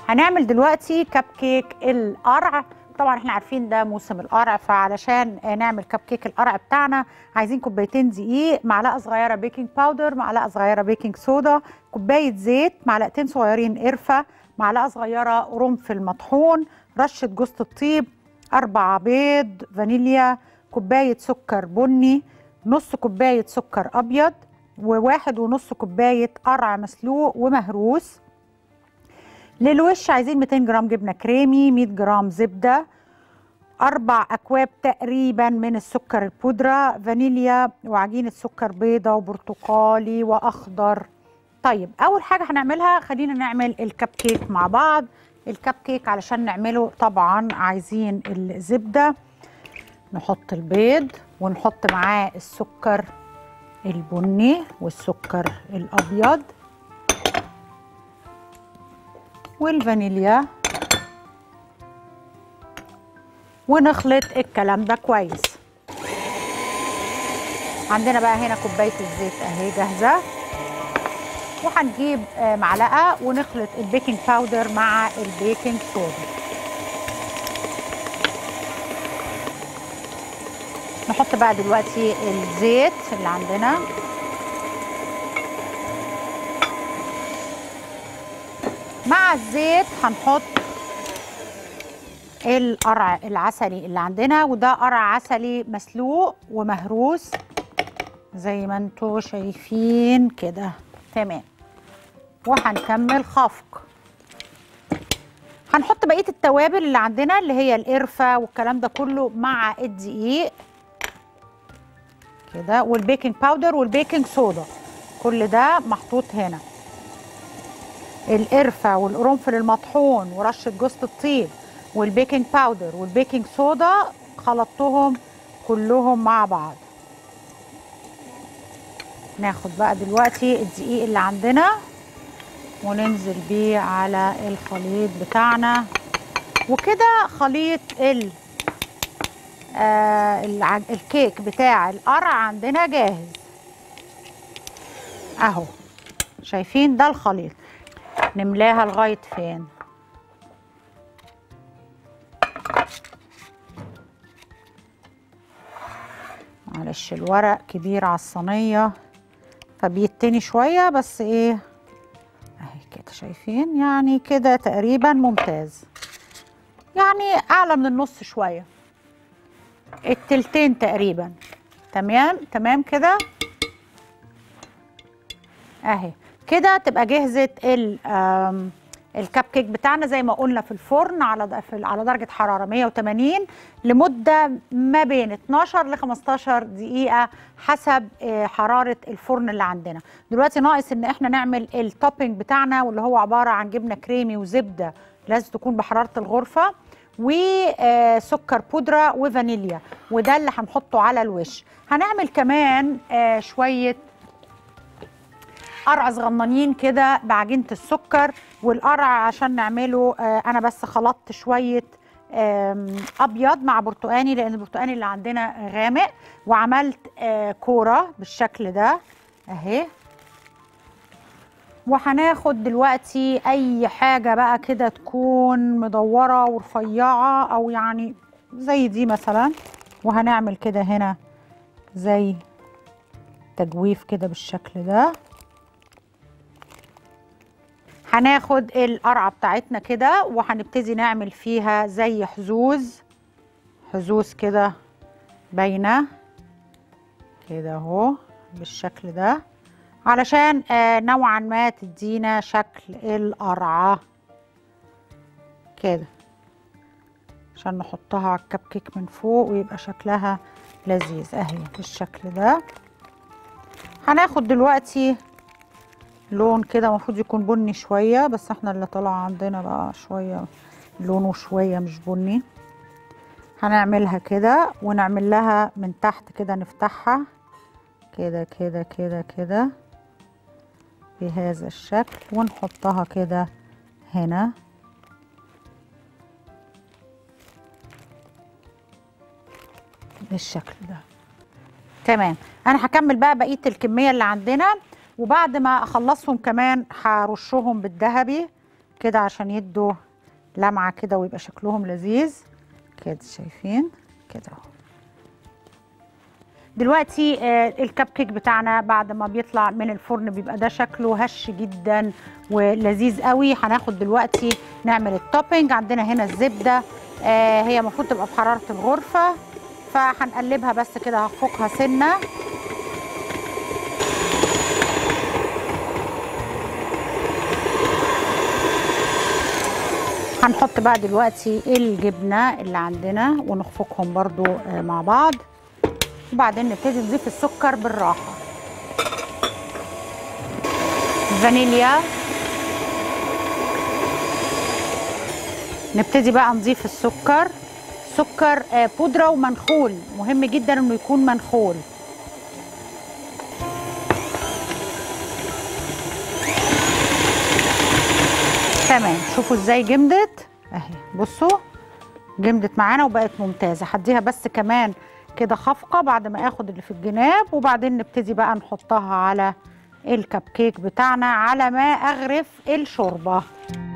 هنعمل دلوقتي كب كيك القرع طبعا احنا عارفين ده موسم القرع فعلشان نعمل كب كيك القرع بتاعنا عايزين كوبايتين دقيق معلقه صغيره بيكنج باودر معلقه صغيره بيكنج صودا كوبايه زيت معلقتين صغيرين قرفه معلقه صغيره قرنفل مطحون رشه جوز الطيب اربع بيض فانيليا كوبايه سكر بني نص كوبايه سكر ابيض وواحد ونص كوبايه قرع مسلوق ومهروس للوش عايزين 200 جرام جبنه كريمي 100 جرام زبده اربع اكواب تقريبا من السكر البودره فانيليا وعجينه سكر بيضه وبرتقالي واخضر طيب اول حاجه هنعملها خلينا نعمل الكب كيك مع بعض الكب كيك علشان نعمله طبعا عايزين الزبده نحط البيض ونحط معاه السكر البني والسكر الابيض والفانيليا ونخلط الكلام ده كويس عندنا بقى هنا كوبايه الزيت اهي جاهزه وهنجيب معلقه ونخلط البيكنج باودر مع البيكنج صودا نحط بقى دلوقتي الزيت اللي عندنا مع الزيت هنحط القرع العسلي اللي عندنا وده قرع عسلي مسلوق ومهروس زي ما انتوا شايفين كده تمام وهنكمل خفق هنحط بقيه التوابل اللي عندنا اللي هي القرفه والكلام ده كله مع الدقيق كده والبيكنج باودر والبيكنج صودا كل ده محطوط هنا القرفه والقرنفل المطحون ورشه جوز الطيب والبيكنج باودر والبيكنج صودا خلطتهم كلهم مع بعض ناخد بقى دلوقتي الدقيق اللي عندنا وننزل بيه على الخليط بتاعنا وكده خليط ال آه الكيك بتاع القرع عندنا جاهز اهو شايفين ده الخليط نملاها لغايه فين معلش الورق كبير على الصينيه فبيتني شويه بس ايه اهي كده شايفين يعني كده تقريبا ممتاز يعني اعلى من النص شويه التلتين تقريبا تمام تمام كده اهي كده تبقى جهزت الكب كيك بتاعنا زي ما قلنا في الفرن على على درجه حراره 180 لمده ما بين 12 ل 15 دقيقه حسب حراره الفرن اللي عندنا دلوقتي ناقص ان احنا نعمل التوبينج بتاعنا واللي هو عباره عن جبنه كريمي وزبده لازم تكون بحراره الغرفه وسكر بودره وفانيليا وده اللي هنحطه على الوش هنعمل كمان شويه قرع صغننين كده بعجينه السكر والقرع عشان نعمله انا بس خلطت شويه ابيض مع برتقاني لان البرتقاني اللي عندنا غامق وعملت كوره بالشكل ده اهي وهناخد دلوقتي اي حاجه بقى كده تكون مدوره ورفيعه او يعني زي دي مثلا وهنعمل كده هنا زي تجويف كده بالشكل ده هناخد القرعه بتاعتنا كده وهنبتدي نعمل فيها زي حزوز حزوز كده باينه كده اهو بالشكل ده علشان آه نوعا ما تدينا شكل القرعه كده عشان نحطها على الكب كيك من فوق ويبقى شكلها لذيذ اهي بالشكل ده هناخد دلوقتي لون كده المفروض يكون بني شويه بس احنا اللي طلع عندنا بقى شويه لونه شويه مش بني هنعملها كده ونعمل لها من تحت كده نفتحها كده كده كده كده بهذا الشكل ونحطها كده هنا بالشكل ده تمام انا هكمل بقى بقيه الكميه اللي عندنا وبعد ما اخلصهم كمان هرشهم بالذهبي كده عشان يدوا لمعه كده ويبقى شكلهم لذيذ كده شايفين كده اهو دلوقتي آه، الكب كيك بتاعنا بعد ما بيطلع من الفرن بيبقى ده شكله هش جدا ولذيذ قوي هناخد دلوقتي نعمل التوبينج عندنا هنا الزبده آه، هي المفروض تبقى بحراره الغرفه فهنقلبها بس كده هفوقها سنه هنحط بقى دلوقتي الجبنه اللي عندنا ونخفقهم برضو آه، مع بعض وبعدين نبتدي نضيف السكر بالراحه فانيليا نبتدي بقى نضيف السكر سكر آه، بودرة ومنخول مهم جدا انه يكون منخول تمام شوفوا ازاي جمدت اهي بصوا جمدت معانا وبقت ممتازه هديها بس كمان كده خفقه بعد ما اخد اللي في الجناب وبعدين نبتدي بقى نحطها على الكب كيك بتاعنا على ما اغرف الشوربه